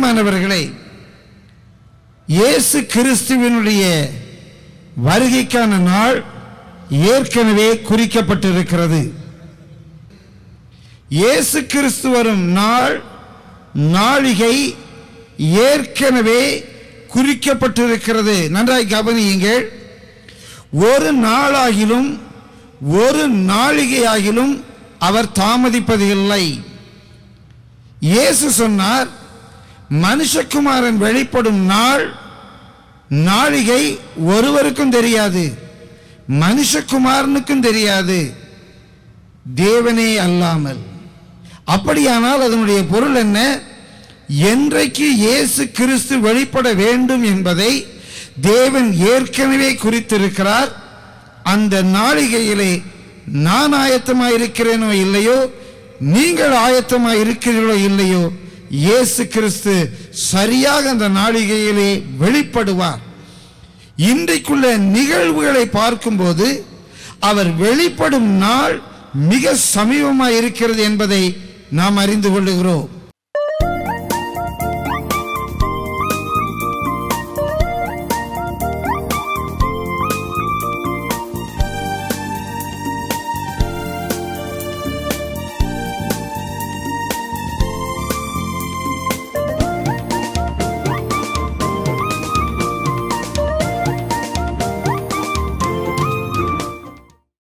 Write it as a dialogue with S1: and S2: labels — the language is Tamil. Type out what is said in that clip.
S1: பிரியமானவர்களே இயேசு கிறிஸ்துவினுடைய வருகைக்கான நாள் ஏற்கனவே குறிக்கப்பட்டிருக்கிறது இயேசு கிறிஸ்து வரும் நாள் நாழிகை ஏற்கனவே குறிக்கப்பட்டிருக்கிறது நன்றாய் கவனியுங்கள் ஒரு நாளாகிலும் ஒரு நாழிகையாகிலும் அவர் தாமதிப்பது இல்லை இயேசு சொன்னார் மனுஷகுமாரன் வெளிப்படும் நாள் நாழிகை ஒருவருக்கும் தெரியாது மனுஷகுமாரனுக்கும் தெரியாது தேவனே அல்லாமல் அப்படியானால் அதனுடைய பொருள் என்ன என்றைக்கு இயேசு கிறிஸ்து வெளிப்பட வேண்டும் என்பதை தேவன் ஏற்கனவே குறித்திருக்கிறார் அந்த நாளிகையிலே நான் ஆயத்தமாக இருக்கிறேனோ இல்லையோ நீங்கள் ஆயத்தமாக இருக்கிறீர்களோ இல்லையோ இயேசு கிறிஸ்து சரியாக அந்த நாளிகையிலே வெளிப்படுவார் இன்றைக்குள்ள நிகழ்வுகளை பார்க்கும்போது அவர் வெளிப்படும் நாள் மிக சமீபமாக இருக்கிறது என்பதை நாம் அறிந்து கொள்ளுகிறோம்